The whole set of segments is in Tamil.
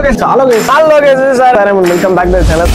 Lokesh hello hello Lokesh sir welcome back to channel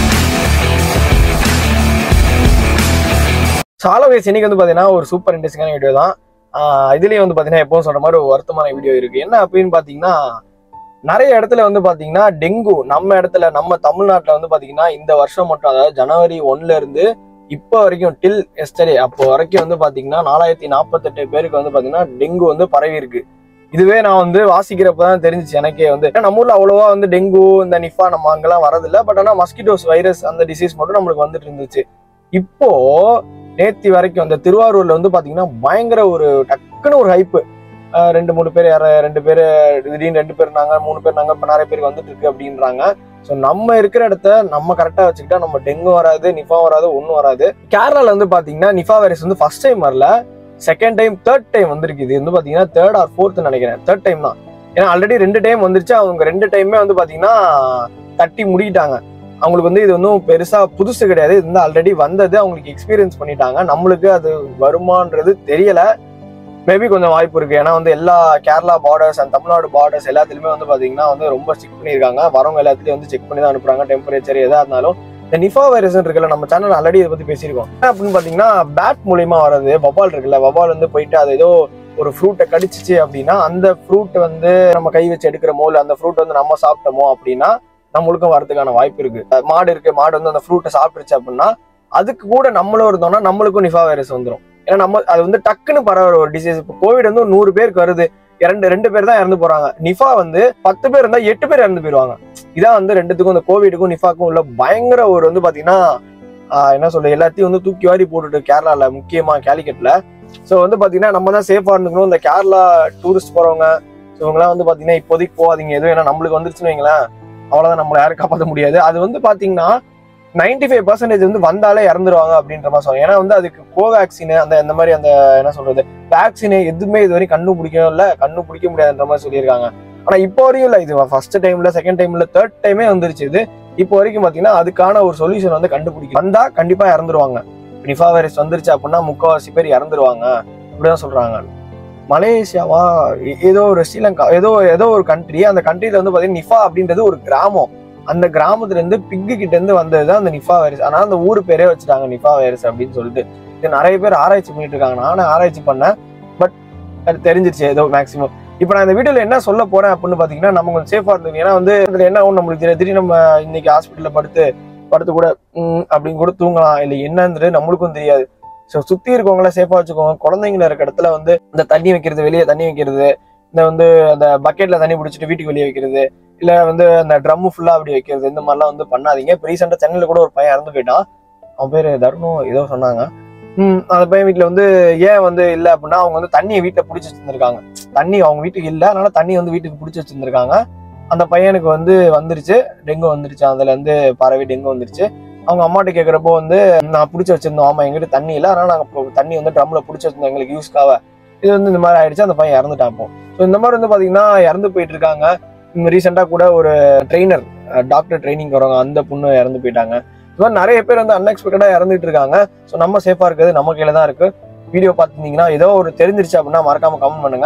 hello guys இன்னைக்கு வந்து பாத்தீங்கன்னா ஒரு சூப்பர் இன்ட்ரெஸ்டிங்கான வீடியோ தான் ஆஹ் இதுலயே வந்து பாத்தீங்கன்னா எப்பவும் சொல்ற மாதிரி ஒரு வருத்தமான வீடியோ இருக்கு என்ன அப்படின்னு பாத்தீங்கன்னா நிறைய இடத்துல வந்து பாத்தீங்கன்னா டெங்கு நம்ம இடத்துல நம்ம தமிழ்நாட்டுல வந்து பாத்தீங்கன்னா இந்த வருஷம் மட்டும் அதாவது ஜனவரி ஒன்ல இருந்து இப்போ வரைக்கும் டில் எஸ்டே அப்போ வரைக்கும் வந்து பாத்தீங்கன்னா நாலாயிரத்தி நாற்பத்தெட்டு பேருக்கு வந்து பாத்தீங்கன்னா டெங்கு வந்து பரவி இருக்கு இதுவே நான் வந்து வாசிக்கிறப்ப தான் தெரிஞ்சிச்சு எனக்கே வந்து ஏன்னா நம்ம ஊர்ல அவ்வளோவா வந்து டெங்கு இந்த நிஃபா நம்ம அங்கெல்லாம் வரதில்ல பட் ஆனால் மஸ்கிட்டோஸ் வைரஸ் அந்த டிசீஸ் மட்டும் நம்மளுக்கு வந்துட்டு இருந்துச்சு இப்போ நேத்தி வரைக்கும் அந்த திருவாரூர்ல வந்து பாத்தீங்கன்னா பயங்கர ஒரு டக்குன்னு ஒரு ஹைப்பு ரெண்டு மூணு பேர் யார ரெண்டு பேர் திடீர்னு ரெண்டு பேர் நாங்க மூணு பேர் நாங்க இப்ப நிறைய பேர் வந்துட்டு இருக்கு அப்படின்றாங்க ஸோ நம்ம இருக்கிற இடத்த நம்ம கரெக்டா வச்சுக்கிட்டா நம்ம டெங்கு வராது நிஃபா வராது ஒன்றும் வராது கேரளால வந்து பாத்தீங்கன்னா நிஃபா வைரஸ் வந்து ஃபர்ஸ்ட் டைம் வரல செகண்ட் டைம் தேர்ட் டைம் வந்திருக்கு இது வந்து பாத்தீங்கன்னா தேர்ட் ஆர் ஃபோர்த் நினைக்கிறேன் தேர்ட் டைம் தான் ஏன்னா ஆல்ரெடி ரெண்டு டைம் வந்துருச்சு அவங்க ரெண்டு டைமே வந்து பாத்தீங்கன்னா தட்டி முடிக்கிட்டாங்க அவங்களுக்கு வந்து இது ஒன்றும் பெருசா புதுசு கிடையாது இது வந்து ஆல்ரெடி வந்தது அவங்களுக்கு எக்ஸ்பீரியன்ஸ் பண்ணிட்டாங்க நம்மளுக்கு அது வருமான்றது தெரியல மேபி கொஞ்சம் வாய்ப்பு இருக்கு ஏன்னா வந்து எல்லா Kerala borders and Tamil Nadu borders எல்லாத்துலயுமே வந்து பாத்தீங்கன்னா வந்து ரொம்ப செக் பண்ணியிருக்காங்க வரவங்க எல்லாத்துலயும் வந்து செக் பண்ணி தான் அனுப்புறாங்க டெம்பரேச்சர் எதா இருந்தாலும் இந்த நிஃபா வைரஸ் இருக்குல்ல நம்ம சேனல் ஆல்ரெடி இதை பத்தி பேசியிருக்கோம் என்ன அப்படின்னு பாத்தீங்கன்னா பேட் மூலியமா வர்றது வபால் இருக்குல்ல வபால் வந்து போயிட்டு அது ஏதோ ஒரு ஃப்ரூட்டை கடிச்சிச்சு அப்படின்னா அந்த ஃப்ரூட் வந்து நம்ம கை வச்சு எடுக்கிறோமோ இல்லை அந்த ஃப்ரூட் வந்து நம்ம சாப்பிட்டோமோ அப்படின்னா நம்மளுக்கும் வரதுக்கான வாய்ப்பு இருக்கு அஹ் மாடு இருக்கு மாடு வந்து அந்த ஃப்ரூட்டை சாப்பிட்டுருச்சு அப்படின்னா அதுக்கு கூட நம்மளும் இருந்தோம்னா நம்மளுக்கும் நிஃபா வைரஸ் வந்துடும் ஏன்னா நம்ம அது வந்து டக்குன்னு பரவுற ஒரு டிசீஸ் இப்போ கோவிட் வந்து ஒரு நூறு பேருக்கு வருது இரண்டு ரெண்டு பேர் தான் இறந்து போறாங்க நிஃபா வந்து பத்து பேர் இருந்தா எட்டு பேர் இறந்து போயிடுவாங்க இதான் வந்து ரெண்டுத்துக்கும் இந்த கோவிடுக்கும் நிஃபாக்கும் உள்ள பயங்கர ஒரு வந்து பாத்தீங்கன்னா ஆஹ் என்ன சொல்றது எல்லாத்தையும் வந்து தூக்கி வாரி போட்டுட்டு கேரளால முக்கியமா கேலிக்கட்ல ஸோ வந்து பாத்தீங்கன்னா நம்ம தான் சேஃபா இருந்துக்கணும் இந்த கேரளா டூரிஸ்ட் போறவங்க ஸோ இவங்கலாம் வந்து பாத்தீங்கன்னா இப்போதைக்கு போகாதீங்க எதுவும் ஏன்னா நம்மளுக்கு வந்துருச்சுன்னு வைங்களேன் அவ்வளவுதான் நம்மளை யாரும் காப்பாற்ற முடியாது அது வந்து பாத்தீங்கன்னா நைன்டி ஃபைவ் பர்சன்டேஜ் வந்து வந்தாலே இறந்துருவாங்க அப்படின்ற மாதிரி சொல்லுவாங்க ஏன்னா வந்து அதுக்கு கோவேக்சின் அந்த இந்த மாதிரி அந்த என்ன சொல்றது வேக்சின் எதுவுமே இது வரைக்கும் கண்டுபிடிக்கணும் இல்ல கண்டுபிடிக்க முடியாதுன்ற மாதிரி சொல்லியிருக்காங்க ஆனா இப்போ வரையும் இல்ல இது ஃபர்ஸ்ட் டைம்ல செகண்ட் டைம்ல தேர்ட் டைமே வந்துருச்சு இது இப்போ வரைக்கும் பாத்தீங்கன்னா அதுக்கான ஒரு சொல்யூஷன் வந்து கண்டுபிடிக்கும் வந்தா கண்டிப்பா இறந்துருவாங்க நிஃபா வைரஸ் வந்துருச்சு அப்படின்னா முக்கால்வாசி பேர் இறந்துருவாங்க இப்படிதான் சொல்றாங்க மலேசியாவா எ- ஏதோ ஒரு ஸ்ரீலங்கா ஏதோ ஏதோ ஒரு கண்ட்ரி அந்த கண்ட்ரில வந்து பாத்தீங்கன்னா நிஃபா அப்படின்றது ஒரு கிராமம் அந்த கிராமத்துல இருந்து பிக்கு கிட்ட இருந்து வந்ததுதான் அந்த நிஃபா வைரஸ் ஆனா அந்த ஊர் பேரே வச்சுட்டாங்க நிஃபா வைரஸ் அப்படின்னு சொல்லிட்டு இது நிறைய பேர் ஆராய்ச்சி பண்ணிட்டு இருக்காங்க நானும் ஆராய்ச்சி பண்ணேன் பட் அது தெரிஞ்சிருச்சு ஏதோ மேக்ஸிமம் இப்போ நான் இந்த வீடியோல என்ன சொல்ல போறேன் அப்படின்னு பாத்தீங்கன்னா நம்ம கொஞ்சம் சேஃபா இருந்தது ஏன்னா வந்து இதுல என்ன ஒண்ணு நம்மளுக்கு தெரியாது திடீர்னு நம்ம இன்னைக்கு ஹாஸ்பிட்டல்ல படுத்து படுத்து கூட ம் அப்படின்னு கூட தூங்கலாம் இல்லை என்னன்றது நம்மளுக்கும் தெரியாது ஸோ சுத்தி இருக்கவங்கள சேஃபா வச்சுக்கோங்க குழந்தைங்கள இருக்க இடத்துல வந்து இந்த தண்ணி வைக்கிறது வெளியே தண்ணி வைக்கிறது இந்த வந்து அந்த பக்கெட்ல தண்ணி பிடிச்சிட்டு வீட்டுக்கு வெளியே வைக்கிறது இல்ல வந்து அந்த ட்ரம் ஃபுல்லா அப்படி வைக்கிறது இந்த மாதிரிலாம் வந்து பண்ணாதீங்க இப்போ ரீசெண்டா சென்னையில கூட ஒரு பையன் இறந்து போயிட்டான் அவன் பேரு தருணம் ஏதோ சொன்னாங்க ம் அந்த பையன் வீட்டுல வந்து ஏன் வந்து இல்ல அப்படின்னா அவங்க வந்து தண்ணியை வீட்டுல பிடிச்சி வச்சிருந்திருக்காங்க தண்ணி அவங்க வீட்டுக்கு இல்ல அதனால தண்ணி வந்து வீட்டுக்கு பிடிச்சி வச்சிருந்திருக்காங்க அந்த பையனுக்கு வந்து வந்துருச்சு டெங்கு வந்துருச்சு அதுல இருந்து பரவி டெங்கு வந்துருச்சு அவங்க அம்மாட்ட கேக்குறப்போ வந்து நான் பிடிச்சி வச்சிருந்தோம் ஆமா எங்கிட்ட தண்ணி இல்லை அதனால நாங்க இப்போ தண்ணி வந்து ட்ரம்ல பிடிச்சி வச்சிருந்தோம் எங்களுக்கு யூஸ்க்காக இது வந்து இந்த மாதிரி ஆயிடுச்சு அந்த பையன் இறந்துட்டான் இப்போ ஸோ இந்த மாதிரி வந்து பாத்தீங்கன்னா இறந்து போயிட்டு இருக்காங்க ரீசெண்டா கூட ஒரு ட்ரெயினர் டாக்டர் ட்ரைனிங் வரவங்க அந்த பொண்ணு இறந்து போயிட்டாங்க இது மாதிரி நிறைய பேர் வந்து அன்எக்ஸ்பெக்டடா இறந்துட்டு இருக்காங்க ஸோ நம்ம சேஃபா இருக்கிறது நம்ம கையில தான் இருக்கு வீடியோ பார்த்துருந்தீங்கன்னா ஏதோ ஒரு தெரிஞ்சிருச்சு அப்படின்னா மறக்காம கமெண்ட் பண்ணுங்க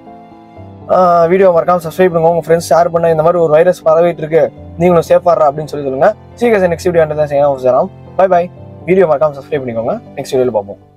வீடியோ மறக்காம சப்ஸ்கிரைப் பண்ணுங்க உங்க ஃப்ரெண்ட்ஸ் ஷேர் பண்ண இந்த மாதிரி ஒரு வைரஸ் பரவிட்டு இருக்கு நீங்களும் சேஃபா அப்படின்னு சொல்லி சொல்லுங்க சீக்கிரம் நெக்ஸ்ட் வீடியோ தான் செய்யலாம் பை பை வீடியோ மறக்காம சப்ஸ்கிரைப் பண்ணிக்கோங்க நெக்ஸ்ட் வீடியோல பார்ப்போம்